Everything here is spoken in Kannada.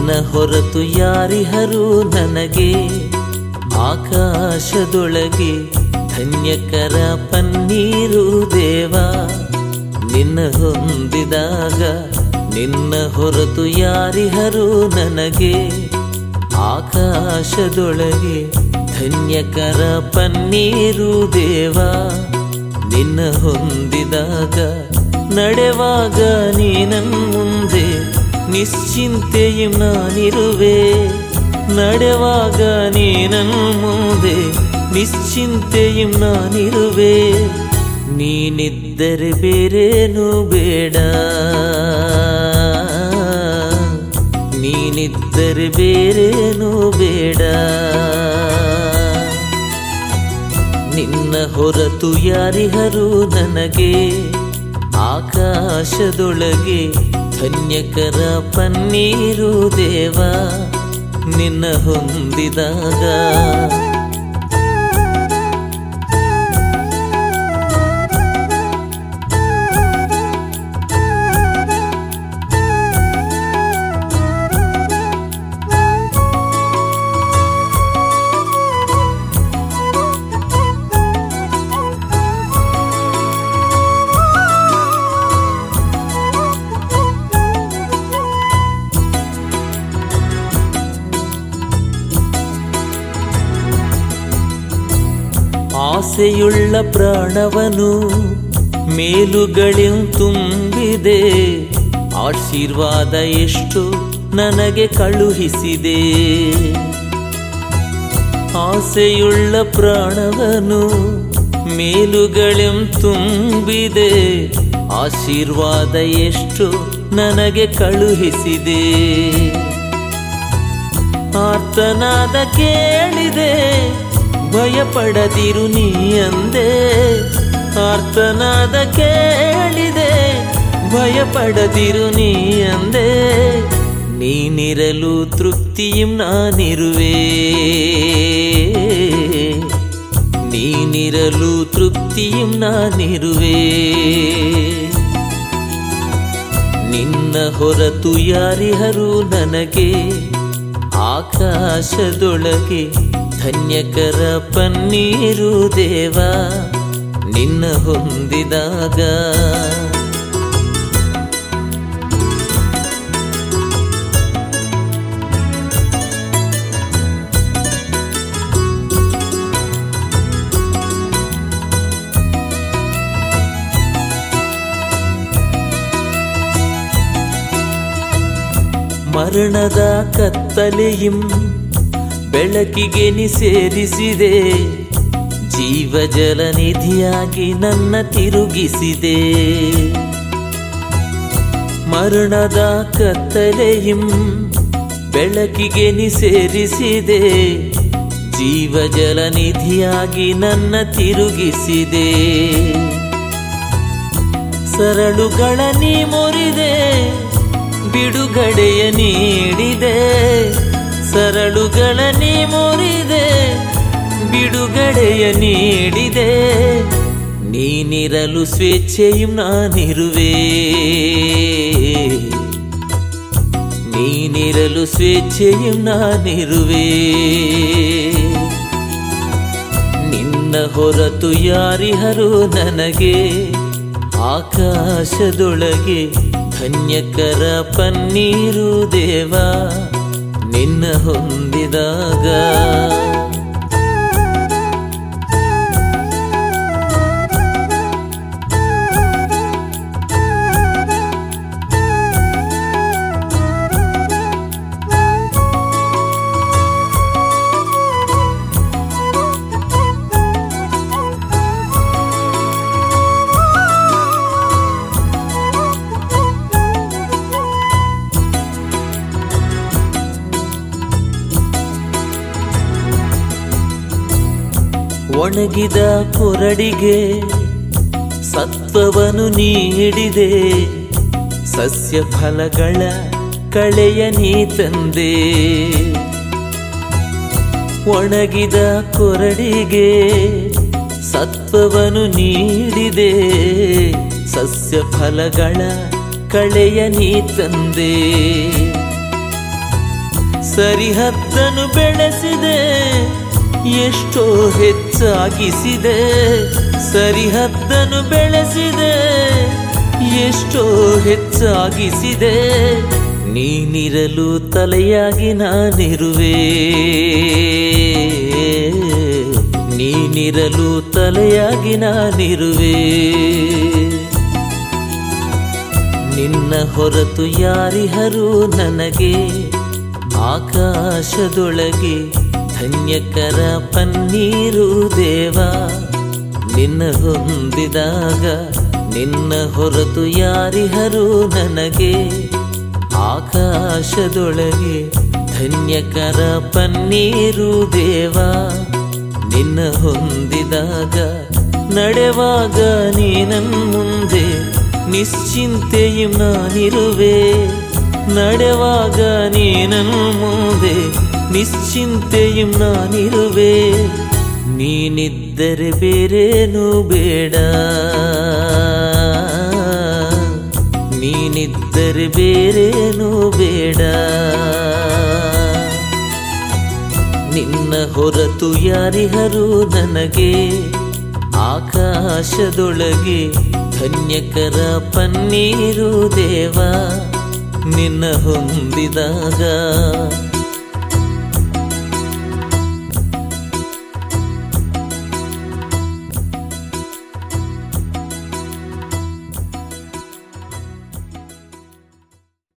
ನಿನ್ನ ಹೊರತು ಯಾರಿಹರು ನನಗೆ ಆಕಾಶದೊಳಗೆ ಧನ್ಯಕರ ಪನ್ನೀರು ದೇವ ನಿನ್ನ ಹೊಂದಿದಾಗ ನಿನ್ನ ಹೊರತು ಯಾರಿಹರು ನನಗೆ ಆಕಾಶದೊಳಗೆ ಧನ್ಯಕರ ಪನ್ನೀರು ದೇವ ನಿನ್ನ ಹೊಂದಿದಾಗ ನಡೆವಾಗ ನೀನನ್ ಮುಂದೆ ನಿಶ್ಚಿಂತೆಯು ನಾನಿರುವೆ ನಡೆವಾಗ ನೀನನ್ ಮುಂದೆ ನಿಶ್ಚಿಂತೆಯು ನಾನಿರುವೆ ನೀನಿದ್ದರೆ ಬೇರೇನು ಬೇಡ ನೀನಿದ್ದರೆ ಬೇರೇನು ಬೇಡ ನಿನ್ನ ಹೊರತು ಯಾರಿಹರು ನನಗೆ ಆಕಾಶದೊಳಗೆ ಧನ್ಯಕರ ಪನ್ನೀರು ದೇವ ನಿನ್ನ ಹೊಂದಿದಾಗ ಆಸೆಯುಳ್ಳ ಪ್ರಾಣವನು ಮೇಲುಗಳಿಂ ತುಂಬಿದೆ ಆಶೀರ್ವಾದ ಎಷ್ಟು ನನಗೆ ಕಳುಹಿಸಿದೆ ಆಸೆಯುಳ್ಳ ಪ್ರಾಣವನು ಮೇಲುಗಳಿಂ ತುಂಬಿದೆ ಆಶೀರ್ವಾದ ಎಷ್ಟು ನನಗೆ ಕಳುಹಿಸಿದೆ ಆರ್ತನಾದ ಕೇಳಿದೆ ಭಯಪಡದಿರು ನೀ ಅಂದೆ ಆರ್ತನಾದ ಕೇಳಿದೆ ಭಯಪಡದಿರು ನೀ ಅಂದೆ ನೀನಿರಲು ತೃಪ್ತಿയും ನಾನಿರುವೆ ನೀನಿರಲು ತೃಪ್ತಿയും ನಾನಿರುವೆ ನಿನ್ನ ಹೊರತು ಯಾರಿಹರು ನನಗೆ ಆಕಾಶದೊಳಗೆ ಧನ್ಯಕರ ಪನ್ನೀರು ದೇವ ನಿನ್ನ ಹೊಂದಿದಾಗ ಮರಣದ ಕತ್ತಲೆയും ಬೆಳಕಿಗೆ ನಿ ಸೇರಿಸಿದೆ ಜೀವ ಜಲ ನಿಧಿಯಾಗಿ ನನ್ನ ತಿರುಗಿಸಿದೆ ಮರಣದ ಕತ್ತಲೆയും ಬೆಳಕಿಗೆ ನಿ ಸೇರಿಸಿದೆ ಜೀವ ಜಲ ನಿಧಿಯಾಗಿ ನನ್ನ ತಿರುಗಿಸಿದೆ ಸರಳುಗಳ ನೀ ಮುರಿದೆ ಬಿಡುಗಡೆಯ ನೀಡಿದೆ ಸರಳುಗಳ ನೀ ಮುರಿದೆ ಬಿಡುಗಡೆಯ ನೀಡಿದೆ ನೀನಿರಲು ಸ್ವೇಚ್ಛೆಯು ನಾನಿರುವೆ ನೀನಿರಲು ಸ್ವೇಚ್ಛೆಯು ನಾನಿರುವೆ ನಿನ್ನ ಹೊರತು ಯಾರಿಹರು ನನಗೆ ಆಕಾಶದೊಳಗೆ ಧನ್ಯಕರ ಪನ್ನೀರು ದೇವ ನಿನ್ನ ಹೊಂದಿದಾಗ ಒಣಗಿದ ಕೊರಡಿಗೆ ಸತ್ವವನ್ನು ನೀಡಿದೆ ಸಸ್ಯ ಫಲಗಳ ಕಳೆಯ ನೀ ತಂದೆ ಒಣಗಿದ ಕೊರಡಿಗೆ ಸತ್ವವನ್ನು ನೀಡಿದೆ ಸಸ್ಯ ಫಲಗಳ ಕಳೆಯ ನೀ ತಂದೆ ಸರಿಹದ್ದನು ಬೆಳೆಸಿದೆ ಎಷ್ಟೋ ಹೆಚ್ಚಾಗಿಸಿದೆ ಸರಿಹದ್ದನು ಬೆಳೆಸಿದೆ ಎಷ್ಟೋ ಹೆಚ್ಚಾಗಿಸಿದೆ ನೀನಿರಲು ತಲೆಯಾಗಿ ನಾನಿರುವೆ ನೀನಿರಲು ತಲೆಯಾಗಿ ನಾನಿರುವೆ ನಿನ್ನ ಹೊರತು ಯಾರಿಹರು ನನಗೆ ಆಕಾಶದೊಳಗೆ ಧನ್ಯಕರ ಪನ್ನೀರು ದೇವ ನಿನ್ನ ಹೊಂದಿದಾಗ ನಿನ್ನ ಹೊರತು ಯಾರಿಹರು ನನಗೆ ಆಕಾಶದೊಳಗೆ ಧನ್ಯಕರ ಪನ್ನೀರು ದೇವ ನಿನ್ನ ಹೊಂದಿದಾಗ ನಡೆವಾಗ ನೀನನ್ ಮುಂದೆ ನಿಶ್ಚಿಂತೆಯು ನಾನಿರುವೆ ನಡೆವಾಗ ನೀನನ್ ಮುಂದೆ ನಿಶ್ಚಿಂತೆಯು ನಾನಿರುವೆ ನೀನಿದ್ದರೆ ಬೇರೇನು ಬೇಡ ನೀನಿದ್ದರೆ ಬೇರೇನು ಬೇಡ ನಿನ್ನ ಹೊರತು ಯಾರಿಹರು ನನಗೆ ಆಕಾಶದೊಳಗೆ ಧನ್ಯಕರ ಪನ್ನೀರು ದೇವ ನಿನ್ನ ಹೊಂದಿದಾಗ